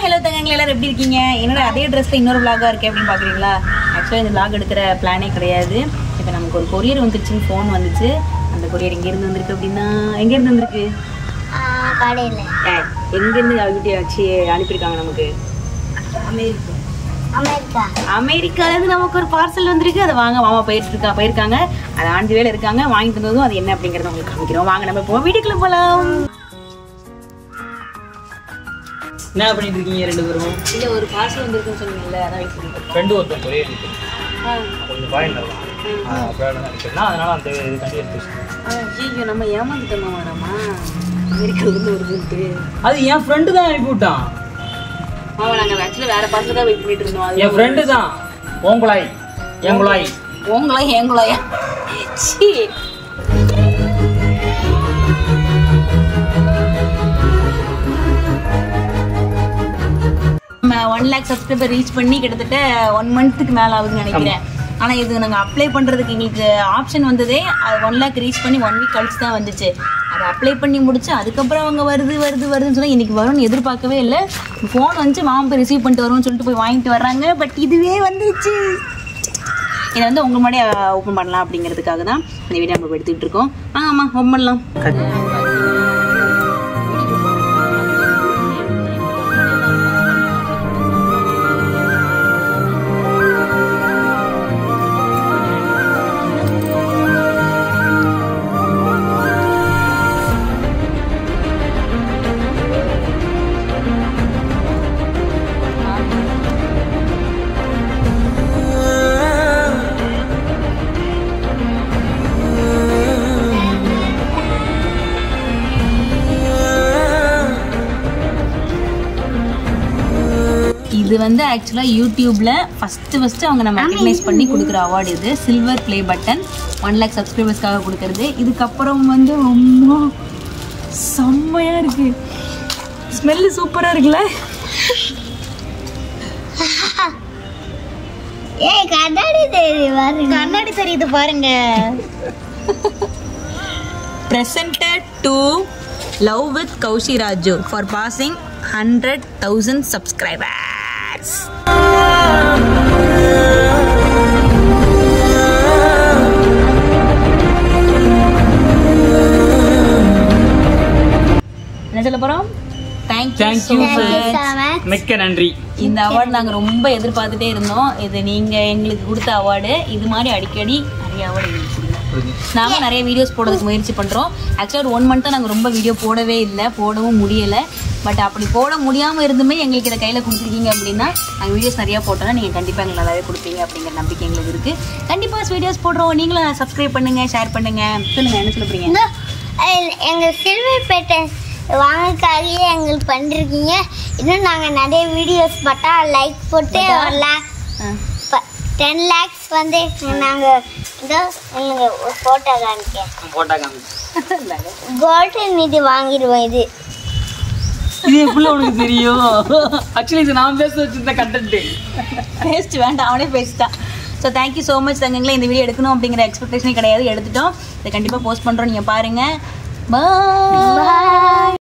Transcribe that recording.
Hello தங்கங்களா எல்லாரும் எப்படி இருக்கீங்க என்னோட அதே ட்ரெஸ்ல இன்னொரு vlog-ஆ இருக்கு அப்படின்னு பாக்குறீங்களா ஆக்சுவலாக இந்த vlog எடுக்கிற பிளானே கிடையாது இப்போ நமக்கு ஒரு கொரியர் வந்துருச்சுன்னு ஃபோன் வந்துச்சு அந்த கொரியர் எங்க இருந்து வந்திருக்கு அப்படின்னா எங்க இருந்து வந்திருக்கு கடையில் ஏய், எங்க இருந்து அவகிட்ட வச்சு அனுப்பியிருக்காங்க நமக்கு அமெரிக்கா அமெரிக்கா அமெரிக்கால இருந்து நமக்கு ஒரு பார்சல் வந்திருக்கு அதை வாங்க மாமா போயிட்டு இருக்கா போயிருக்காங்க அது ஆண்டு வேலை இருக்காங்க வாங்கி தந்ததும் அது என்ன அப்படிங்கறத உங்களுக்கு காமிக்கிறோம் வாங்க நம்ம இப்போ வீட்டுக்குள்ள போலாம் என்ன பண்ணிட்டு இருக்கீங்க ரெண்டு பேரும் இல்ல ஒரு பார்சல் வந்திருக்குன்னு சொன்னீங்கல்ல அதான் வெயிட் பண்ணிட்டு ஃப்ரெண்டு ஒருத்தன் ஒரே எனக்கு ஆ. கொஞ்சம் பாயிண்ட் அப்புறம் நினைச்சேன்னா அதனால அந்த இது கண்டி எடுத்து வச்சிட்டேன். ஐயோ நம்ம ஏமாந்துட்டோமா வரமா அமெரிக்கால இருந்து வருதுன்ட்டு அது என் ஃப்ரெண்டு தான் அனுப்பி விட்டான் ஆமா நாங்க ஆக்சுவலா வேற பார்சல் தான் வெயிட் பண்ணிட்டு இருந்தோம் அது என் ஃப்ரெண்டு தான் ஓங்குழாய் எங்குழாய் உங்களா ஏங்குலாயா சீ நம்ம ஒன் லேக் சப்ஸ்கிரைபர் ரீச் பண்ணி கிட்டத்தட்ட ஒன் மந்த்துக்கு மேலே ஆகுதுன்னு நினைக்கிறேன் ஆனால் இது நாங்கள் அப்ளை பண்ணுறதுக்கு எங்களுக்கு ஆப்ஷன் வந்ததே அது ஒன் லேக் ரீச் பண்ணி ஒன் வீக் கழிச்சு தான் வந்துச்சு அதை அப்ளை பண்ணி முடிச்சு அதுக்கப்புறம் அவங்க வருது வருது வருதுன்னு சொன்னால் இன்னைக்கு வரும்னு எதிர்பார்க்கவே இல்லை ஃபோன் வந்துச்சு மாமா போய் ரிசீவ் பண்ணிட்டு வருவோம்னு சொல்லிட்டு போய் வாங்கிட்டு வர்றாங்க பட் இதுவே வந்துருச்சு இதை வந்து உங்க முன்னாடி ஓப்பன் பண்ணலாம் அப்படிங்கிறதுக்காக தான் இந்த வீடியோ நம்ம எடுத்துக்கிட்டு இருக்கோம் ஆ ஆமாம் ஓப்பன் பண்ணலாம் இது வந்து ஆக்சுவலாக யூடியூப்ல ஃபர்ஸ்ட் ஃபர்ஸ்ட் அவங்க நம்ம ரெகனைஸ் பண்ணி கொடுக்குற அவார்டு இது silver play button one lakh சப்ஸ்கிரைபர்ஸ்க்காக கொடுக்கறது இதுக்கப்புறம் வந்து ரொம்ப செம்மையா இருக்கு ஸ்மெல்லு சூப்பரா இருக்குல்ல ஏய் கண்ணாடி தெரியுது பாருங்க கண்ணாடி தெரியுது பாருங்க presented to love with Kaushi Raju for passing hundred thousand subscribers என்ன சொல்ல போறோம் thank you Thank so you, much செம. மிக்க நன்றி இந்த அவார்டு நாங்கள் ரொம்ப எதிர்பார்த்துட்டே இருந்தோம் இது நீங்கள் எங்களுக்கு கொடுத்த அவார்டு இது மாதிரி அடிக்கடி நிறைய அவார்டு எங்களுக்கு கொடுங்க நாங்கள் நிறைய வீடியோஸ் போடுறதுக்கு முயற்சி பண்ணுறோம் ஆக்சுவலாக ஒரு ஒன் மந்த்தாக நாங்கள் ரொம்ப வீடியோ போடவே இல்லை போடவும் முடியலை பட் அப்படி போட முடியாமல் இருந்துமே எங்களுக்கு இதை கையில் கொடுத்துருக்கீங்க அப்படின்னா நாங்கள் வீடியோஸ் நிறையா போட்டோம்னா நீங்கள் கண்டிப்பாக எங்களுக்கு நல்லாவே கொடுப்பீங்க அப்படிங்கிற நம்பிக்கை எங்களுக்கு இருக்குது கண்டிப்பாக வீடியோஸ் போடுறோம் நீங்களும் சப்ஸ்கிரைப் பண்ணுங்கள் ஷேர் பண்ணுங்கள் சொல்லுங்கள் என்ன சொல்ல போறீங்க இந்த, அஹ், எங்க சில்வர் பேட்டை வாங்கக்காகவே எங்களுக்கு பண்ணிருக்கீங்க இன்னும் நாங்க நிறைய வீடியோஸ் பார்த்தா லைக் போட்டு ஒரு லேக் ஆ. டென் லேக்ஸ் வந்து நாங்க இதோ எங்களுக்கு ஒரு போட்டோ காமிக்க போட்டா காமி கோல்டன் இது வாங்கிடுவோம் இது இது எப்படி உனக்கு தெரியும் ஆக்சுவலி இது நான் பேச வச்சிருந்த கண்டென்ட் பேஸ்ட் வேண்டாம் அவனே பேசிட்டான் ஸோ தேங்க்யூ ஸோ மச் தங்கங்களே இந்த வீடியோ எடுக்கணும் அப்படிங்கிற எக்ஸ்பெக்டேஷனே கிடையாது எடுத்துட்டோம் இதை கண்டிப்பாக போஸ்ட் பண்ணுறோம் நீங்கள் பாருங்கள் பாய்